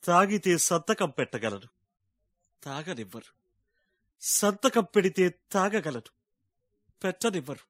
తాగితే సంతకం పెట్టగలను తాగనివ్వరు సంతకం పెడితే తాగగలను పెట్టనివ్వరు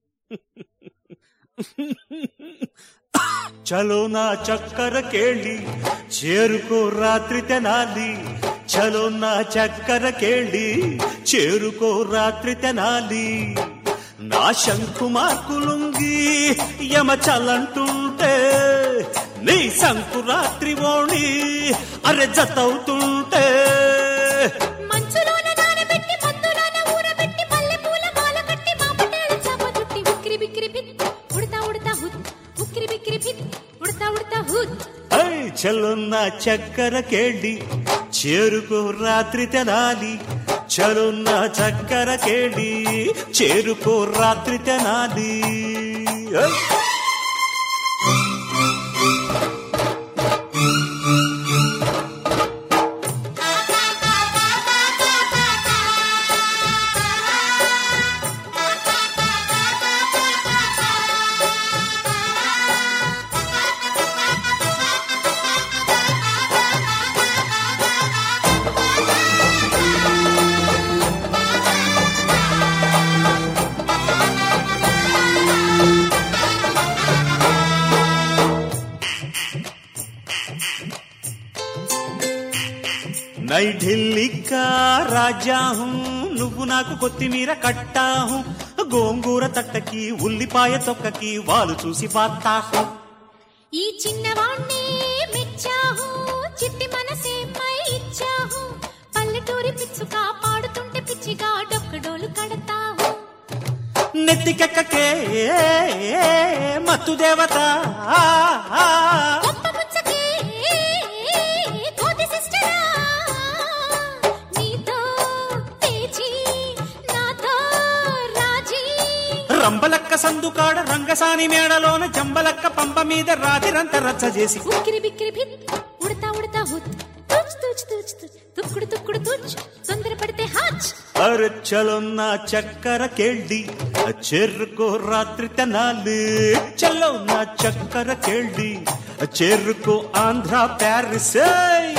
చలో నా చక్కర కేళి చేరుకో రాత్రి తెనాలి చలో నా చక్కర కేళి చేరుకో రాత్రి తెనాలి నా శంకు మార్కులుంగి యమ చలంటుంటే నీ సంకురాత్రి ఓణి అరె జతవుతుంటే మంచులోన నానబెట్టి మత్తులోన ఊరబెట్టి మల్లెపూల మాల కట్టి మా పటేల చాప చుట్టి ఉక్కిరి బిక్కిరి భిత్ ఉడతా ఉడతా హుత్ ఉక్కిరి బిక్కిరి భిత్ ఉడతా ఉడతా హుత్ ఐ చలున్న చక్కర కేళి చేరుకో రాత్రి తెనాలి చలున్న చక్కర కేళి చేరుకో రాత్రి తెనాలి ఐ! నై ఢిల్లీ కా రాజా హూ నువ్వు నాకు కొత్తిమీర కట్టాహు గోంగూర తట్టకి ఉల్లిపాయ తొక్కకి వాళ్ళు చూసి పాతాహు ఈ చిన్నవాణ్ణి మెచ్చాహు చిట్టి మనసే మై ఇచ్చాహు పల్లెటూరి పిచ్చుక పాడుతుంటే పిచ్చిగా డొక్కడోలు కడతాహు నెత్తికెక్కకే మత్తు దేవత గొప్ప ముచ్చకే కోతి సిస్టరా నీతో పేచి నాతో రాజీ రంబలక్క సందుకాడ రంగసాని మేడలోన జంబలక్క పంప మీద రాతిరంత రచ్చ చేసి ఉక్కిరి బిక్కిరి భిత్ ఉడతా ఉడతా హుత్ తుచ్ తుచ్ తుచ్ తుచ్ తుక్కుడు తుక్కుడు తుచ్ తొందరపడితే హాచ్ అరచలున్న చక్కర కేళ్ళి చెరుకో రాత్రి తెనాలి చలో నా చక్కర కేళ్ళి చెరుకో ఆంధ్ర ప్యారిస్ ఏయ్!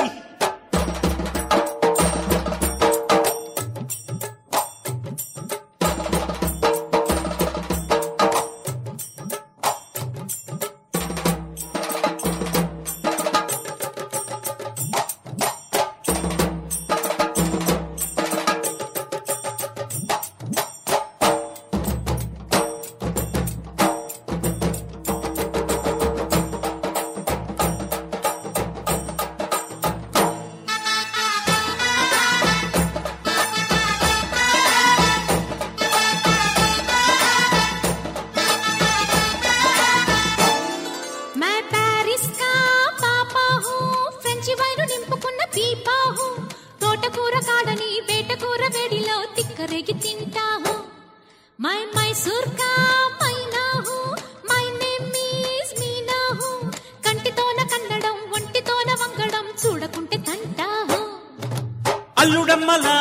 मैं पेरिस का పాపా హూ ఫ్రెంచ్ వైన్ నింపుకున్న పీపా హూ తోటకూర కాడని వేటకూర వేడిలో తిక్కరేగి తింటా హూ మై మైసూర్ కా మైనా హూ మై నేమ్ ఈస్ మీనా హూ కంటితోన కన్నడం ఒంటితోన వంగడం చూడకుంటే తంటా హూ అల్లుడమ్మలా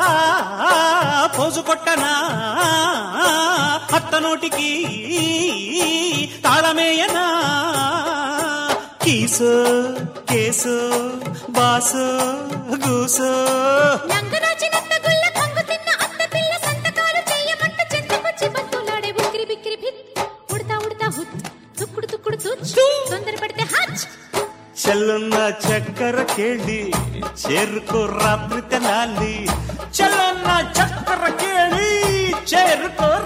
పోజు కొట్టనా అత్త నోటికి తాళమేయనా కీసో కేసో బాసో గూసో నంగరాజినంత గుల్ల కంగు తిన్న అత్త పిల్ల సంతకాలు చెయ్యమంట చెంతకొచ్చి బంతులాడే ఉక్కిరి బిక్కిరి భిత్ ఉడతా ఉడతా హుత్ తుక్కుడు తుక్కుడు తుచ్ తొందరపడితే హచ్ చెల్లున్న చక్కెర కేళి చేరుకో రాత్రి తెనాలి చెల్లున్న చక్కెర కేళి చేరుకో